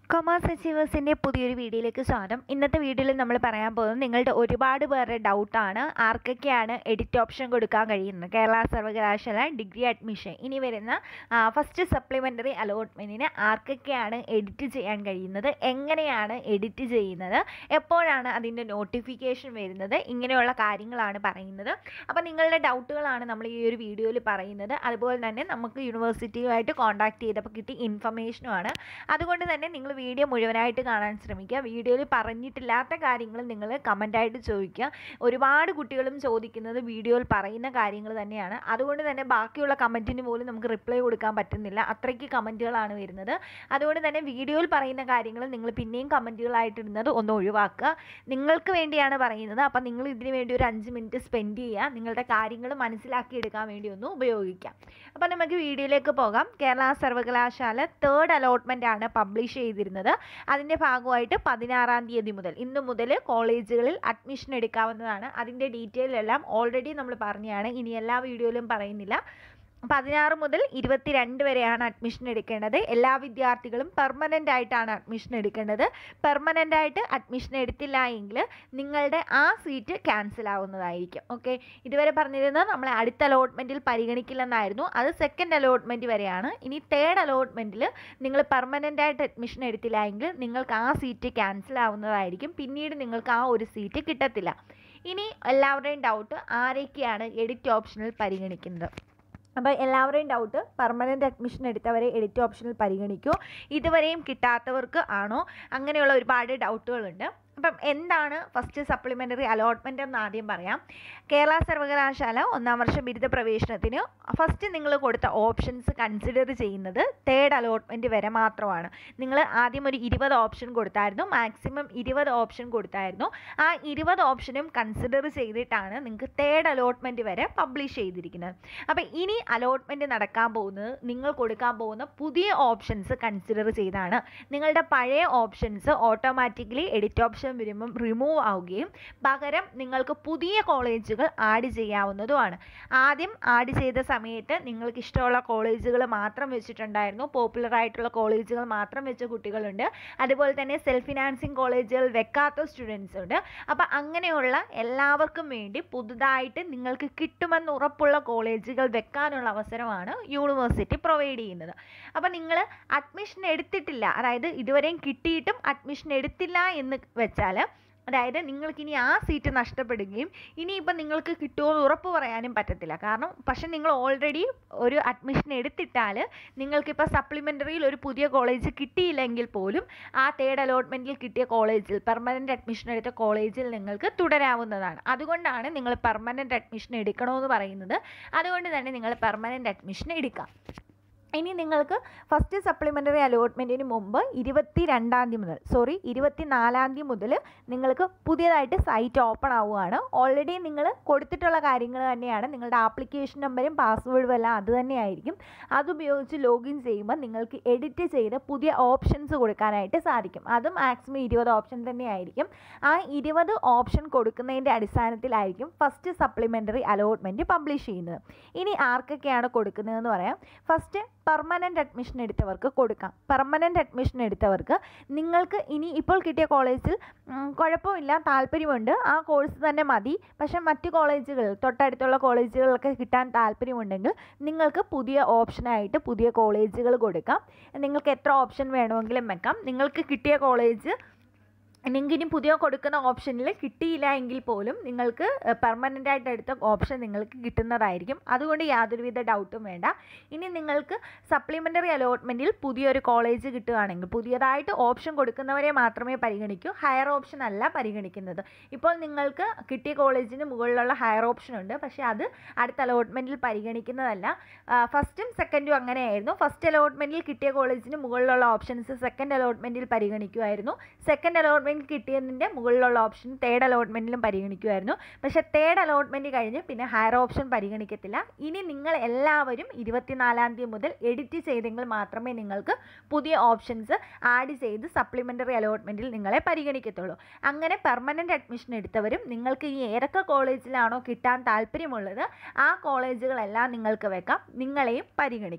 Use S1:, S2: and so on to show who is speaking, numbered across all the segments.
S1: commerce അച്ചീവേഴ്സിൻ്റെ പുതിയൊരു വീഡിയോയിലേക്ക് സ്വാഗതം ഇന്നത്തെ വീഡിയോയിൽ നമ്മൾ പറയാൻ പോകുന്നത് നിങ്ങളുടെ ഒരുപാട് പേരുടെ ഡൗട്ടാണ് ആർക്കൊക്കെയാണ് എഡിറ്റ് ഓപ്ഷൻ കൊടുക്കാൻ കഴിയുന്നത് കേരള സർവകലാശാല ഡിഗ്രി അഡ്മിഷൻ ഇനി വരുന്ന ഫസ്റ്റ് സപ്ലിമെൻ്ററി അലോട്ട്മെൻറ്റിന് ആർക്കൊക്കെയാണ് എഡിറ്റ് ചെയ്യാൻ കഴിയുന്നത് എങ്ങനെയാണ് എഡിറ്റ് ചെയ്യുന്നത് എപ്പോഴാണ് അതിൻ്റെ നോട്ടിഫിക്കേഷൻ വരുന്നത് ഇങ്ങനെയുള്ള കാര്യങ്ങളാണ് പറയുന്നത് അപ്പോൾ നിങ്ങളുടെ ഡൗട്ടുകളാണ് നമ്മൾ ഈ ഒരു വീഡിയോയിൽ പറയുന്നത് അതുപോലെ തന്നെ നമുക്ക് യൂണിവേഴ്സിറ്റിയുമായിട്ട് കോൺടാക്ട് ചെയ്തപ്പോൾ കിട്ടിയ ഇൻഫർമേഷനുമാണ് അതുകൊണ്ട് തന്നെ നിങ്ങൾ വീഡിയോ മുഴുവനായിട്ട് കാണാൻ ശ്രമിക്കുക വീഡിയോയിൽ പറഞ്ഞിട്ടില്ലാത്ത കാര്യങ്ങൾ നിങ്ങൾ കമൻ്റായിട്ട് ചോദിക്കുക ഒരുപാട് കുട്ടികളും ചോദിക്കുന്നത് വീഡിയോയിൽ പറയുന്ന കാര്യങ്ങൾ തന്നെയാണ് അതുകൊണ്ട് തന്നെ ബാക്കിയുള്ള കമൻറ്റിന് പോലും നമുക്ക് റിപ്ലൈ കൊടുക്കാൻ പറ്റുന്നില്ല അത്രയ്ക്ക് കമൻറ്റുകളാണ് വരുന്നത് അതുകൊണ്ട് തന്നെ വീഡിയോയിൽ പറയുന്ന കാര്യങ്ങൾ നിങ്ങൾ പിന്നെയും കമൻറ്റുകളായിട്ട് ഇടുന്നത് ഒന്ന് ഒഴിവാക്കുക നിങ്ങൾക്ക് വേണ്ടിയാണ് പറയുന്നത് അപ്പം നിങ്ങൾ ഇതിന് വേണ്ടി ഒരു അഞ്ച് മിനിറ്റ് സ്പെൻഡ് ചെയ്യുക നിങ്ങളുടെ കാര്യങ്ങൾ മനസ്സിലാക്കിയെടുക്കാൻ വേണ്ടി ഒന്ന് ഉപയോഗിക്കാം അപ്പം നമുക്ക് വീഡിയോയിലേക്ക് പോകാം കേരള സർവകലാശാല തേർഡ് അലോട്ട്മെൻ്റ് ആണ് പബ്ലിഷ് ചെയ്തിരുന്നത് അതിൻ്റെ ഭാഗമായിട്ട് പതിനാറാം തീയതി മുതൽ ഇന്ന് മുതൽ കോളേജുകളിൽ അഡ്മിഷൻ എടുക്കാവുന്നതാണ് അതിൻ്റെ ഡീറ്റെയിൽ എല്ലാം ഓൾറെഡി നമ്മൾ പറഞ്ഞതാണ് ഇനി എല്ലാ വീഡിയോയിലും പറയുന്നില്ല പതിനാറ് മുതൽ ഇരുപത്തിരണ്ട് വരെയാണ് അഡ്മിഷൻ എടുക്കേണ്ടത് എല്ലാ വിദ്യാർത്ഥികളും പെർമനൻ്റ് ആയിട്ടാണ് അഡ്മിഷൻ എടുക്കേണ്ടത് പെർമനൻ്റ് ആയിട്ട് അഡ്മിഷൻ എടുത്തില്ല എങ്കിൽ നിങ്ങളുടെ ആ സീറ്റ് ക്യാൻസൽ ആവുന്നതായിരിക്കും ഓക്കെ ഇതുവരെ പറഞ്ഞിരുന്നത് നമ്മളെ അടുത്ത അലോട്ട്മെൻറ്റിൽ പരിഗണിക്കില്ലെന്നായിരുന്നു അത് സെക്കൻഡ് അലോട്ട്മെൻറ്റ് വരെയാണ് ഇനി തേർഡ് അലോട്ട്മെൻറ്റിൽ നിങ്ങൾ പെർമനൻ്റ് ആയിട്ട് അഡ്മിഷൻ എടുത്തില്ല എങ്കിൽ നിങ്ങൾക്ക് ആ സീറ്റ് ക്യാൻസൽ ആവുന്നതായിരിക്കും പിന്നീട് നിങ്ങൾക്ക് ആ ഒരു സീറ്റ് കിട്ടത്തില്ല ഇനി എല്ലാവരുടെയും ഡൗട്ട് ആരൊക്കെയാണ് എഡിറ്റ് ഓപ്ഷനിൽ പരിഗണിക്കുന്നത് അപ്പോൾ എല്ലാവരുടെയും ഡൗട്ട് പെർമനൻറ്റ് അഡ്മിഷൻ എടുത്തവരെ എഡിറ്റ് ഓപ്ഷനിൽ പരിഗണിക്കൂ ഇതുവരെയും കിട്ടാത്തവർക്ക് ആണോ അങ്ങനെയുള്ള ഒരുപാട് ഡൗട്ടുകളുണ്ട് അപ്പം എന്താണ് ഫസ്റ്റ് സപ്ലിമെൻ്ററി അലോട്ട്മെൻ്റ് എന്ന് ആദ്യം പറയാം കേരള സർവകലാശാല ഒന്നാം വർഷ ബിരുദ പ്രവേശനത്തിന് ഫസ്റ്റ് നിങ്ങൾ കൊടുത്ത ഓപ്ഷൻസ് കൺസിഡർ ചെയ്യുന്നത് തേർഡ് അലോട്ട്മെൻറ്റ് വരെ മാത്രമാണ് നിങ്ങൾ ആദ്യം ഒരു ഇരുപത് ഓപ്ഷൻ കൊടുത്തായിരുന്നു മാക്സിമം ഇരുപത് ഓപ്ഷൻ കൊടുത്തായിരുന്നു ആ ഇരുപത് ഓപ്ഷനും കൺസിഡർ ചെയ്തിട്ടാണ് നിങ്ങൾക്ക് തേർഡ് അലോട്ട്മെൻറ്റ് വരെ പബ്ലിഷ് ചെയ്തിരിക്കുന്നത് അപ്പോൾ ഇനി അലോട്ട്മെൻറ്റ് നടക്കാൻ പോകുന്നത് നിങ്ങൾ കൊടുക്കാൻ പോകുന്ന പുതിയ ഓപ്ഷൻസ് കൺസിഡർ ചെയ്താണ് നിങ്ങളുടെ പഴയ ഓപ്ഷൻസ് ഓട്ടോമാറ്റിക്കലി എഡിറ്റ് ഓപ്ഷൻ വരുമ്പം റിമൂവ് ആവുകയും പകരം നിങ്ങൾക്ക് പുതിയ കോളേജുകൾ ആഡ് ചെയ്യാവുന്നതുമാണ് ആദ്യം ആഡ് ചെയ്ത സമയത്ത് നിങ്ങൾക്ക് ഇഷ്ടമുള്ള കോളേജുകൾ മാത്രം വെച്ചിട്ടുണ്ടായിരുന്നു പോപ്പുലർ ആയിട്ടുള്ള കോളേജുകൾ മാത്രം വെച്ച കുട്ടികളുണ്ട് അതുപോലെ തന്നെ സെൽഫ് ഫിനാൻസിങ് കോളേജുകൾ വെക്കാത്ത സ്റ്റുഡൻസ് ഉണ്ട് അപ്പോൾ അങ്ങനെയുള്ള എല്ലാവർക്കും വേണ്ടി പുതുതായിട്ട് നിങ്ങൾക്ക് കിട്ടുമെന്ന് ഉറപ്പുള്ള കോളേജുകൾ വെക്കാനുള്ള അവസരമാണ് യൂണിവേഴ്സിറ്റി പ്രൊവൈഡ് ചെയ്യുന്നത് അപ്പോൾ നിങ്ങൾ അഡ്മിഷൻ എടുത്തിട്ടില്ല അതായത് ഇതുവരെയും കിട്ടിയിട്ടും അഡ്മിഷൻ എടുത്തില്ല എന്ന് വെച്ചാൽ അതായത് നിങ്ങൾക്കിനി ആ സീറ്റ് നഷ്ടപ്പെടുകയും ഇനിയിപ്പം നിങ്ങൾക്ക് കിട്ടുമോ ഉറപ്പ് പറയാനും പറ്റത്തില്ല കാരണം പക്ഷെ നിങ്ങൾ ഓൾറെഡി ഒരു അഡ്മിഷൻ എടുത്തിട്ടാൽ നിങ്ങൾക്കിപ്പോൾ സപ്ലിമെൻ്ററിയിൽ ഒരു പുതിയ കോളേജ് കിട്ടിയില്ലെങ്കിൽ പോലും ആ തേർഡ് അലോട്ട്മെൻറ്റിൽ കിട്ടിയ കോളേജിൽ പെർമനൻറ്റ് അഡ്മിഷൻ എടുത്ത കോളേജിൽ നിങ്ങൾക്ക് തുടരാവുന്നതാണ് അതുകൊണ്ടാണ് നിങ്ങൾ പെർമനൻറ്റ് അഡ്മിഷൻ എടുക്കണമെന്ന് പറയുന്നത് അതുകൊണ്ട് തന്നെ നിങ്ങൾ പെർമനൻറ്റ് അഡ്മിഷൻ എടുക്കാം ഇനി നിങ്ങൾക്ക് ഫസ്റ്റ് സപ്ലിമെൻ്ററി അലോട്ട്മെൻറ്റിന് മുമ്പ് ഇരുപത്തി രണ്ടാം തീയതി മുതൽ സോറി ഇരുപത്തി നാലാം തീയതി മുതൽ നിങ്ങൾക്ക് പുതിയതായിട്ട് സൈറ്റ് ഓപ്പൺ ആവുകയാണ് ഓൾറെഡി നിങ്ങൾ കൊടുത്തിട്ടുള്ള കാര്യങ്ങൾ തന്നെയാണ് നിങ്ങളുടെ ആപ്ലിക്കേഷൻ നമ്പറും പാസ്വേഡും എല്ലാം അത് തന്നെയായിരിക്കും അതുപയോഗിച്ച് ലോഗിൻ ചെയ്യുമ്പോൾ നിങ്ങൾക്ക് എഡിറ്റ് ചെയ്ത് പുതിയ ഓപ്ഷൻസ് കൊടുക്കാനായിട്ട് സാധിക്കും അത് മാക്സിമം ഇരുപത് ഓപ്ഷൻ തന്നെയായിരിക്കും ആ ഇരുപത് ഓപ്ഷൻ കൊടുക്കുന്നതിൻ്റെ അടിസ്ഥാനത്തിലായിരിക്കും ഫസ്റ്റ് സപ്ലിമെൻ്ററി അലോട്ട്മെൻറ്റ് പബ്ലിഷ് ചെയ്യുന്നത് ഇനി ആർക്കൊക്കെയാണ് കൊടുക്കുന്നതെന്ന് പറയാം ഫസ്റ്റ് പെർമനൻ്റ് അഡ്മിഷൻ എടുത്തവർക്ക് കൊടുക്കാം പെർമനൻ്റ് അഡ്മിഷൻ എടുത്തവർക്ക് നിങ്ങൾക്ക് ഇനി ഇപ്പോൾ കിട്ടിയ കോളേജിൽ കുഴപ്പമില്ല താല്പര്യമുണ്ട് ആ കോഴ്സ് തന്നെ മതി പക്ഷേ മറ്റ് കോളേജുകൾ തൊട്ടടുത്തുള്ള കോളേജുകളൊക്കെ കിട്ടാൻ താല്പര്യമുണ്ടെങ്കിൽ നിങ്ങൾക്ക് പുതിയ ഓപ്ഷനായിട്ട് പുതിയ കോളേജുകൾ കൊടുക്കാം നിങ്ങൾക്ക് എത്ര ഓപ്ഷൻ വേണമെങ്കിലും വെക്കാം നിങ്ങൾക്ക് കിട്ടിയ കോളേജ് നിങ്ങൾക്ക് ഇനി പുതിയ കൊടുക്കുന്ന ഓപ്ഷനിൽ കിട്ടിയില്ല എങ്കിൽ പോലും നിങ്ങൾക്ക് പെർമനൻ്റ് ആയിട്ട് എടുത്ത ഓപ്ഷൻ നിങ്ങൾക്ക് കിട്ടുന്നതായിരിക്കും അതുകൊണ്ട് യാതൊരുവിധ ഡൗട്ടും വേണ്ട ഇനി നിങ്ങൾക്ക് സപ്ലിമെൻ്ററി അലോട്ട്മെൻറ്റിൽ പുതിയൊരു കോളേജ് കിട്ടുകയാണെങ്കിൽ പുതിയതായിട്ട് ഓപ്ഷൻ കൊടുക്കുന്നവരെ മാത്രമേ പരിഗണിക്കൂ ഹയർ ഓപ്ഷൻ അല്ല പരിഗണിക്കുന്നത് ഇപ്പോൾ നിങ്ങൾക്ക് കിട്ടിയ കോളേജിന് മുകളിലുള്ള ഹയർ ഓപ്ഷൻ ഉണ്ട് പക്ഷേ അത് അടുത്ത അലോട്ട്മെൻറ്റിൽ പരിഗണിക്കുന്നതല്ല ഫസ്റ്റും സെക്കൻഡും അങ്ങനെയായിരുന്നു ഫസ്റ്റ് അലോട്ട്മെൻറ്റിൽ കിട്ടിയ കോളേജിന് മുകളിലുള്ള ഓപ്ഷൻസ് സെക്കൻഡ് അലോട്ട്മെൻറ്റിൽ പരിഗണിക്കുമായിരുന്നു സെക്കൻഡ് അലോട്ട്മെൻറ്റ് കിട്ടിയതിൻ്റെ മുകളിലുള്ള ഓപ്ഷൻ തേർഡ് അലോട്ട്മെൻറ്റിലും പരിഗണിക്കുമായിരുന്നു പക്ഷേ തേർഡ് അലോട്ട്മെൻറ്റ് കഴിഞ്ഞ് പിന്നെ ഹയർ ഓപ്ഷൻ പരിഗണിക്കത്തില്ല ഇനി നിങ്ങൾ എല്ലാവരും ഇരുപത്തിനാലാം തീയതി മുതൽ എഡിറ്റ് ചെയ്തെങ്കിൽ മാത്രമേ നിങ്ങൾക്ക് പുതിയ ഓപ്ഷൻസ് ആഡ് ചെയ്ത് സപ്ലിമെൻ്ററി അലോട്ട്മെൻറ്റിൽ നിങ്ങളെ പരിഗണിക്കത്തുള്ളൂ അങ്ങനെ പെർമനൻ്റ് അഡ്മിഷൻ എടുത്തവരും നിങ്ങൾക്ക് ഇനി ഏതൊക്കെ കോളേജിലാണോ കിട്ടാൻ താല്പര്യമുള്ളത് ആ കോളേജുകളെല്ലാം നിങ്ങൾക്ക് വെക്കാം നിങ്ങളെയും പരിഗണിക്കും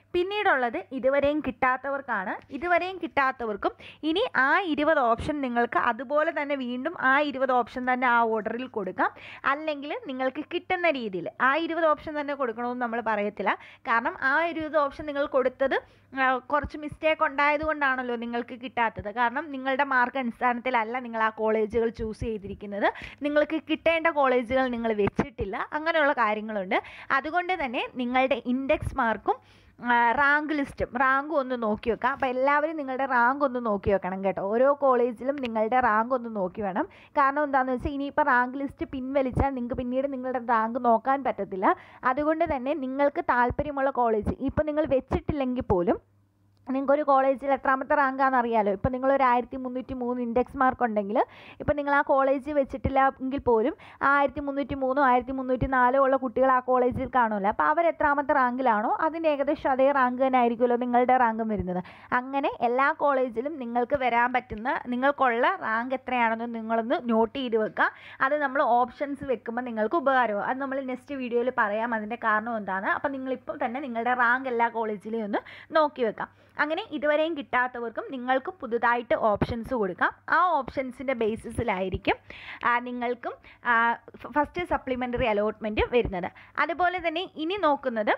S1: പിന്നീടുള്ളത് ഇതുവരെയും കിട്ടാത്തവർക്കാണ് ഇതുവരെയും കിട്ടാത്തവർക്കും ഇനി ആ ഇരുപത് ഓപ്ഷൻ നിങ്ങൾക്ക് അതുപോലെ തന്നെ വീണ്ടും ആ ഇരുപത് ഓപ്ഷൻ തന്നെ ആ ഓർഡറിൽ കൊടുക്കാം അല്ലെങ്കിൽ നിങ്ങൾക്ക് കിട്ടുന്ന രീതിയിൽ ആ ഇരുപത് ഓപ്ഷൻ തന്നെ കൊടുക്കണമെന്ന് നമ്മൾ പറയത്തില്ല കാരണം ആ ഇരുപത് ഓപ്ഷൻ നിങ്ങൾ കൊടുത്തത് ആ, കുറച്ച് മിസ്റ്റേക്ക് ഉണ്ടായത് കൊണ്ടാണല്ലോ നിങ്ങൾക്ക് കിട്ടാത്തത് കാരണം നിങ്ങളുടെ മാർക്ക് അടിസ്ഥാനത്തിലല്ല നിങ്ങൾ ആ കോളേജുകൾ ചൂസ് ചെയ്തിരിക്കുന്നത് നിങ്ങൾക്ക് കിട്ടേണ്ട കോളേജുകൾ നിങ്ങൾ വെച്ചിട്ടില്ല അങ്ങനെയുള്ള കാര്യങ്ങളുണ്ട് അതുകൊണ്ട് തന്നെ നിങ്ങളുടെ ഇൻഡെക്സ് മാർക്കും റാങ്ക് ലിസ്റ്റും റാങ്കും ഒന്ന് നോക്കി വെക്കാം അപ്പോൾ എല്ലാവരും നിങ്ങളുടെ റാങ്ക് ഒന്ന് നോക്കി വെക്കണം കേട്ടോ ഓരോ കോളേജിലും നിങ്ങളുടെ റാങ്ക് ഒന്ന് നോക്കി വേണം കാരണം എന്താണെന്ന് വെച്ചാൽ ഇനിയിപ്പോൾ റാങ്ക് ലിസ്റ്റ് പിൻവലിച്ചാൽ നിങ്ങൾക്ക് പിന്നീട് നിങ്ങളുടെ റാങ്ക് നോക്കാൻ പറ്റത്തില്ല അതുകൊണ്ട് തന്നെ നിങ്ങൾക്ക് താല്പര്യമുള്ള കോളേജ് ഇപ്പോൾ നിങ്ങൾ വെച്ചിട്ടില്ലെങ്കിൽ പോലും നിങ്ങൾക്കൊരു കോളേജിൽ എത്രാമത്തെ റാങ്കാണെന്ന് അറിയാലോ ഇപ്പോൾ നിങ്ങളൊരു ആയിരത്തി മുന്നൂറ്റി മൂന്ന് ഇൻഡെക്സ് മാർക്ക് ഉണ്ടെങ്കിൽ ഇപ്പോൾ നിങ്ങൾ ആ കോളേജ് വെച്ചിട്ടില്ല എങ്കിൽ പോലും ആയിരത്തി മുന്നൂറ്റി മൂന്നോ ആയിരത്തി മുന്നൂറ്റി നാലോ ഉള്ള കുട്ടികൾ ആ കോളേജിൽ കാണുമല്ലോ അപ്പോൾ അവർ എത്രാമത്തെ റാങ്കിലാണോ അതിൻ്റെ ഏകദേശം അതേ റാങ്ക് തന്നെ ആയിരിക്കുമല്ലോ നിങ്ങളുടെ റാങ്കും വരുന്നത് അങ്ങനെ എല്ലാ കോളേജിലും നിങ്ങൾക്ക് വരാൻ പറ്റുന്ന നിങ്ങൾക്കുള്ള റാങ്ക് എത്രയാണെന്ന് നിങ്ങളൊന്ന് നോട്ട് ചെയ്ത് വെക്കുക അത് നമ്മൾ ഓപ്ഷൻസ് വെക്കുമ്പോൾ നിങ്ങൾക്ക് ഉപകാരമാവും അത് നമ്മൾ നെക്സ്റ്റ് വീഡിയോയിൽ പറയാം അതിൻ്റെ കാരണം എന്താണ് അപ്പോൾ നിങ്ങളിപ്പോൾ തന്നെ നിങ്ങളുടെ റാങ്ക് എല്ലാ കോളേജിലെയും ഒന്ന് നോക്കി വെക്കാം അങ്ങനെ ഇതുവരെയും കിട്ടാത്തവർക്കും നിങ്ങൾക്ക് പുതുതായിട്ട് ഓപ്ഷൻസ് കൊടുക്കാം ആ ഓപ്ഷൻസിൻ്റെ ബേസിസിലായിരിക്കും ആ, നിങ്ങൾക്കും ഫസ്റ്റ് സപ്ലിമെൻ്ററി അലോട്ട്മെൻറ്റ് വരുന്നത് അതുപോലെ തന്നെ ഇനി നോക്കുന്നത്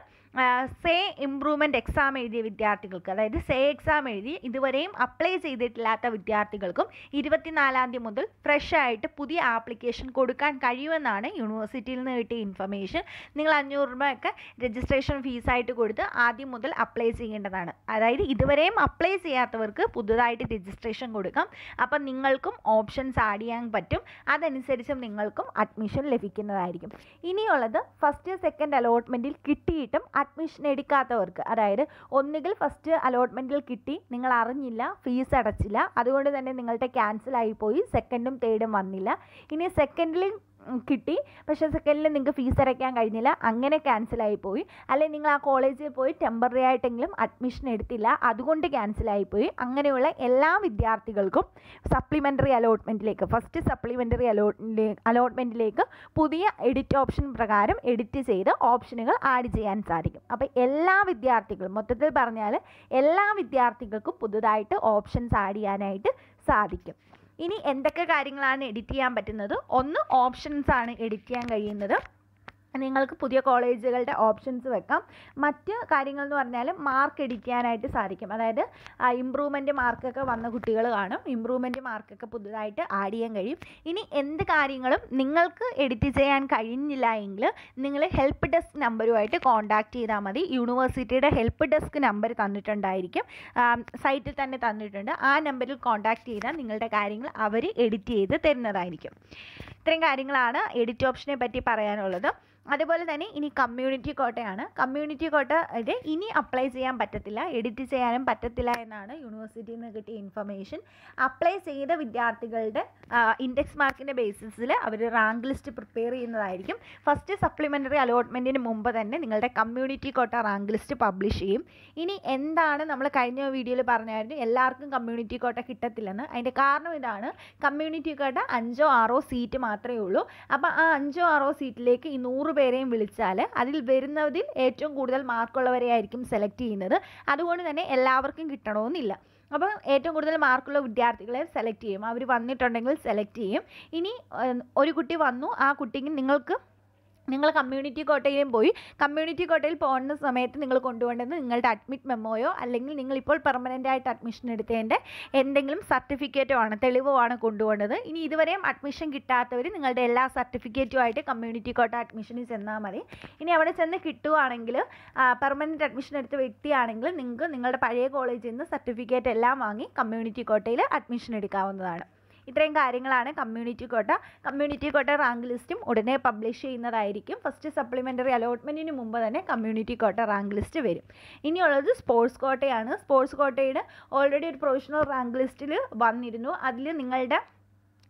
S1: സേ ഇംപ്രൂവ്മെൻറ്റ് എക്സാം എഴുതിയ വിദ്യാർത്ഥികൾക്ക് അതായത് സേ എക്സാം എഴുതി ഇതുവരെയും അപ്ലൈ ചെയ്തിട്ടില്ലാത്ത വിദ്യാർത്ഥികൾക്കും ഇരുപത്തിനാലാം തീയതി മുതൽ ഫ്രഷ് ആയിട്ട് പുതിയ ആപ്ലിക്കേഷൻ കൊടുക്കാൻ കഴിയുമെന്നാണ് യൂണിവേഴ്സിറ്റിയിൽ നിന്ന് കിട്ടിയ ഇൻഫർമേഷൻ നിങ്ങൾ അഞ്ഞൂറ് രൂപയൊക്കെ രജിസ്ട്രേഷൻ ഫീസായിട്ട് കൊടുത്ത് ആദ്യം മുതൽ അപ്ലൈ ചെയ്യേണ്ടതാണ് അതായത് ഇതുവരെയും അപ്ലൈ ചെയ്യാത്തവർക്ക് പുതുതായിട്ട് രജിസ്ട്രേഷൻ കൊടുക്കാം അപ്പം നിങ്ങൾക്കും ഓപ്ഷൻസ് ആഡ് ചെയ്യാൻ പറ്റും അതനുസരിച്ചും നിങ്ങൾക്കും അഡ്മിഷൻ ലഭിക്കുന്നതായിരിക്കും ഇനിയുള്ളത് ഫസ്റ്റ് സെക്കൻഡ് അലോട്ട്മെൻറ്റിൽ കിട്ടിയിട്ടും അഡ്മിഷൻ എടുക്കാത്തവർക്ക് അതായത് ഒന്നുകിൽ ഫസ്റ്റ് അലോട്ട്മെൻറ്റിൽ കിട്ടി നിങ്ങൾ അറിഞ്ഞില്ല ഫീസ് അടച്ചില്ല അതുകൊണ്ട് തന്നെ നിങ്ങളുടെ ക്യാൻസൽ ആയിപ്പോയി സെക്കൻഡും തേർഡും വന്നില്ല ഇനി സെക്കൻഡിൽ കിട്ടി പക്ഷേ സെക്കൻഡിൽ നിങ്ങൾക്ക് ഫീസ് അടയ്ക്കാൻ കഴിഞ്ഞില്ല അങ്ങനെ ക്യാൻസലായി പോയി അല്ലെങ്കിൽ നിങ്ങൾ ആ കോളേജിൽ പോയി ടെമ്പററി ആയിട്ടെങ്കിലും അഡ്മിഷൻ എടുത്തില്ല അതുകൊണ്ട് ക്യാൻസലായി പോയി അങ്ങനെയുള്ള എല്ലാ വിദ്യാർത്ഥികൾക്കും സപ്ലിമെൻ്ററി അലോട്ട്മെൻറ്റിലേക്ക് ഫസ്റ്റ് സപ്ലിമെൻ്ററി അലോട്ട് അലോട്ട്മെൻറ്റിലേക്ക് പുതിയ എഡിറ്റ് ഓപ്ഷൻ പ്രകാരം എഡിറ്റ് ചെയ്ത് ഓപ്ഷനുകൾ ആഡ് ചെയ്യാൻ സാധിക്കും അപ്പോൾ എല്ലാ വിദ്യാർത്ഥികളും മൊത്തത്തിൽ പറഞ്ഞാൽ എല്ലാ വിദ്യാർത്ഥികൾക്കും പുതുതായിട്ട് ഓപ്ഷൻസ് ആഡ് ചെയ്യാനായിട്ട് സാധിക്കും ഇനി എന്തൊക്കെ കാര്യങ്ങളാണ് എഡിറ്റ് ചെയ്യാൻ പറ്റുന്നത് ഒന്ന് ഓപ്ഷൻസ് ആണ് എഡിറ്റ് ചെയ്യാൻ കഴിയുന്നത് നിങ്ങൾക്ക് പുതിയ കോളേജുകളുടെ ഓപ്ഷൻസ് വെക്കാം മറ്റ് കാര്യങ്ങൾ എന്ന് പറഞ്ഞാൽ മാർക്ക് എഡിറ്റ് ചെയ്യാനായിട്ട് സാധിക്കും അതായത് ഇമ്പ്രൂവ്മെൻറ്റ് മാർക്കൊക്കെ വന്ന കുട്ടികൾ കാണും ഇമ്പ്രൂവ്മെൻറ്റ് മാർക്കൊക്കെ പുതുതായിട്ട് ആഡ് ചെയ്യാൻ കഴിയും ഇനി എന്ത് കാര്യങ്ങളും നിങ്ങൾക്ക് എഡിറ്റ് ചെയ്യാൻ കഴിഞ്ഞില്ല എങ്കിൽ നിങ്ങൾ ഹെൽപ്പ് ഡെസ്ക് നമ്പറുമായിട്ട് കോൺടാക്റ്റ് ചെയ്താൽ മതി യൂണിവേഴ്സിറ്റിയുടെ ഹെൽപ്പ് ഡെസ്ക് നമ്പർ തന്നിട്ടുണ്ടായിരിക്കും സൈറ്റിൽ തന്നെ തന്നിട്ടുണ്ട് ആ നമ്പറിൽ കോൺടാക്റ്റ് ചെയ്താൽ നിങ്ങളുടെ കാര്യങ്ങൾ അവർ എഡിറ്റ് ചെയ്ത് തരുന്നതായിരിക്കും ഇത്രയും കാര്യങ്ങളാണ് എഡിറ്റ് ഓപ്ഷനെ പറ്റി പറയാനുള്ളത് അതുപോലെ തന്നെ ഇനി കമ്മ്യൂണിറ്റി കോട്ടയാണ് കമ്മ്യൂണിറ്റി കോട്ട ഇത് ഇനി അപ്ലൈ ചെയ്യാൻ പറ്റത്തില്ല എഡിറ്റ് ചെയ്യാനും പറ്റത്തില്ല എന്നാണ് യൂണിവേഴ്സിറ്റിയിൽ നിന്ന് കിട്ടിയ ഇൻഫർമേഷൻ അപ്ലൈ ചെയ്ത വിദ്യാർത്ഥികളുടെ ഇൻഡെക്സ് മാർക്കിൻ്റെ ബേസിസിൽ അവർ റാങ്ക് ലിസ്റ്റ് പ്രിപ്പയർ ചെയ്യുന്നതായിരിക്കും ഫസ്റ്റ് സപ്ലിമെൻ്ററി അലോട്ട്മെൻറ്റിന് മുമ്പ് തന്നെ നിങ്ങളുടെ community quota rank list publish ചെയ്യും ഇനി എന്താണ് നമ്മൾ കഴിഞ്ഞ വീഡിയോയിൽ പറഞ്ഞായിരുന്നു എല്ലാവർക്കും കമ്മ്യൂണിറ്റി കോട്ട കിട്ടത്തില്ലെന്ന് അതിൻ്റെ കാരണം ഇതാണ് കമ്മ്യൂണിറ്റി കോട്ട അഞ്ചോ ആറോ സീറ്റ് മാത്രമേ ഉള്ളൂ അപ്പോൾ ആ അഞ്ചോ ആറോ സീറ്റിലേക്ക് ഈ നൂറ് പേരെയും വിളിച്ചാൽ അതിൽ വരുന്നതിൽ ഏറ്റവും കൂടുതൽ മാർക്കുള്ളവരെ ആയിരിക്കും സെലക്ട് ചെയ്യുന്നത് അതുകൊണ്ട് തന്നെ എല്ലാവർക്കും കിട്ടണമെന്നില്ല അപ്പോൾ ഏറ്റവും കൂടുതൽ മാർക്കുള്ള വിദ്യാർത്ഥികളെ സെലക്ട് ചെയ്യും അവർ വന്നിട്ടുണ്ടെങ്കിൽ സെലക്ട് ചെയ്യും ഇനി ഏഹ്, ഒരു കുട്ടി വന്നു ആ കുട്ടിക്ക് നിങ്ങൾക്ക് നിങ്ങൾ കമ്മ്യൂണിറ്റി കോട്ടയിലും പോയി കമ്മ്യൂണിറ്റി കോട്ടയിൽ പോകുന്ന സമയത്ത് നിങ്ങൾ കൊണ്ടുപോകേണ്ടത് നിങ്ങളുടെ അഡ്മിറ്റ് മെമ്മോയോ അല്ലെങ്കിൽ നിങ്ങൾ ഇപ്പോൾ പെർമനൻ്റ് ആയിട്ട് അഡ്മിഷൻ എടുത്തതിൻ്റെ എന്തെങ്കിലും സർട്ടിഫിക്കറ്റോ ആണ് തെളിവോ ആണ് കൊണ്ടുപോകേണ്ടത് ഇനി ഇതുവരെയും അഡ്മിഷൻ കിട്ടാത്തവർ നിങ്ങളുടെ എല്ലാ സർട്ടിഫിക്കറ്റും ആയിട്ട് കമ്മ്യൂണിറ്റി കോട്ട അഡ്മിഷനിൽ ചെന്നാൽ മതി ഇനി അവിടെ ചെന്ന് കിട്ടുവാണെങ്കിൽ പെർമനൻറ്റ് അഡ്മിഷൻ എടുത്ത വ്യക്തിയാണെങ്കിൽ നിങ്ങൾക്ക് നിങ്ങളുടെ പഴയ കോളേജിൽ നിന്ന് സർട്ടിഫിക്കറ്റ് എല്ലാം വാങ്ങി കമ്മ്യൂണിറ്റി കോട്ടയിൽ അഡ്മിഷൻ എടുക്കാവുന്നതാണ് ഇത്രയും കാര്യങ്ങളാണ് community quota community quota rank ലിസ്റ്റും ഉടനെ പബ്ലിഷ് ചെയ്യുന്നതായിരിക്കും ഫസ്റ്റ് സപ്ലിമെൻ്ററി അലോട്ട്മെൻറ്റിന് മുമ്പ് തന്നെ കമ്മ്യൂണിറ്റി കോട്ട റാങ്ക് ലിസ്റ്റ് വരും ഇനിയുള്ളത് സ്പോർട്സ് കോട്ടയാണ് സ്പോർട്സ് കോട്ടയുടെ ഓൾറെഡി ഒരു പ്രൊഫഷണൽ റാങ്ക് ലിസ്റ്റിൽ വന്നിരുന്നു അതിൽ നിങ്ങളുടെ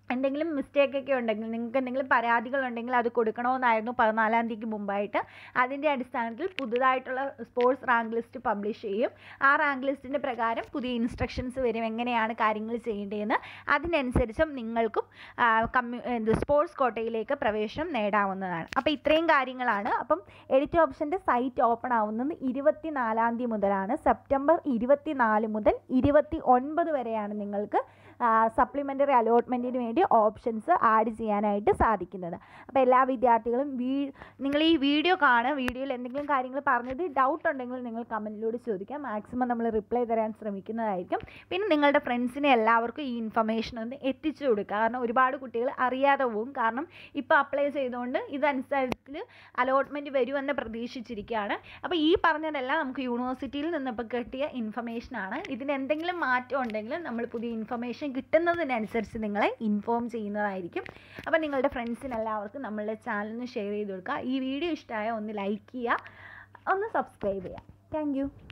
S1: എന്തെങ്കിലും മിസ്റ്റേക്ക് ഒക്കെ ഉണ്ടെങ്കിൽ നിങ്ങൾക്ക് എന്തെങ്കിലും പരാതികളുണ്ടെങ്കിൽ അത് കൊടുക്കണമെന്നായിരുന്നു പതിനാലാം തീയതിക്ക് മുമ്പായിട്ട് അതിൻ്റെ അടിസ്ഥാനത്തിൽ പുതുതായിട്ടുള്ള സ്പോർട്സ് റാങ്ക് ലിസ്റ്റ് പബ്ലിഷ് ചെയ്യും ആ റാങ്ക് ലിസ്റ്റിൻ്റെ പ്രകാരം പുതിയ ഇൻസ്ട്രക്ഷൻസ് വരും എങ്ങനെയാണ് കാര്യങ്ങൾ ചെയ്യേണ്ടതെന്ന് അതിനനുസരിച്ചും നിങ്ങൾക്കും ആ, കമ്മ്യൂ എന്ത് സ്പോർട്സ് കോട്ടയിലേക്ക് പ്രവേശനം നേടാവുന്നതാണ് അപ്പോൾ ഇത്രയും കാര്യങ്ങളാണ് അപ്പം എഡിറ്റ് ഓപ്ഷൻ്റെ സൈറ്റ് ഓപ്പൺ ആവുന്നത് ഇരുപത്തി നാലാം തീയതി മുതലാണ് സെപ്റ്റംബർ ഇരുപത്തി നാല് മുതൽ ഇരുപത്തി ഒൻപത് വരെയാണ് നിങ്ങൾക്ക് സപ്ലിമെൻ്ററി അലോട്ട്മെൻറ്റിന് വേണ്ടി ഓപ്ഷൻസ് ആഡ് ചെയ്യാനായിട്ട് സാധിക്കുന്നത് അപ്പോൾ എല്ലാ വിദ്യാർത്ഥികളും വീ നിങ്ങൾ ഈ വീഡിയോ കാണുക വീഡിയോയിൽ എന്തെങ്കിലും കാര്യങ്ങൾ പറഞ്ഞത് ഡൗട്ട് ഉണ്ടെങ്കിൽ നിങ്ങൾ കമൻറ്റിലൂടെ ചോദിക്കാം മാക്സിമം നമ്മൾ റിപ്ലൈ തരാൻ ശ്രമിക്കുന്നതായിരിക്കും പിന്നെ നിങ്ങളുടെ ഫ്രണ്ട്സിനെ എല്ലാവർക്കും ഈ ഇൻഫർമേഷൻ ഒന്ന് എത്തിച്ചു കൊടുക്കുക കാരണം ഒരുപാട് കുട്ടികൾ അറിയാതെ പോകും കാരണം ഇപ്പോൾ അപ്ലൈ ചെയ്തുകൊണ്ട് ഇതനുസരിച്ച് അലോട്ട്മെൻറ്റ് വരുമെന്ന് പ്രതീക്ഷിച്ചിരിക്കുകയാണ് അപ്പോൾ ഈ പറഞ്ഞതെല്ലാം നമുക്ക് യൂണിവേഴ്സിറ്റിയിൽ നിന്നിപ്പോൾ കിട്ടിയ ഇൻഫർമേഷനാണ് ഇതിന് എന്തെങ്കിലും മാറ്റം ഉണ്ടെങ്കിൽ നമ്മൾ പുതിയ ഇൻഫർമേഷൻ കിട്ടുന്നതിനനുസരിച്ച് നിങ്ങളെ ഇൻഫോം ചെയ്യുന്നതായിരിക്കും അപ്പോൾ നിങ്ങളുടെ ഫ്രണ്ട്സിന് എല്ലാവർക്കും നമ്മളുടെ ചാനലിന് ഷെയർ ചെയ്ത് കൊടുക്കുക ഈ വീഡിയോ ഇഷ്ടമായ ഒന്ന് ലൈക്ക് ചെയ്യുക ഒന്ന് സബ്സ്ക്രൈബ് ചെയ്യുക താങ്ക്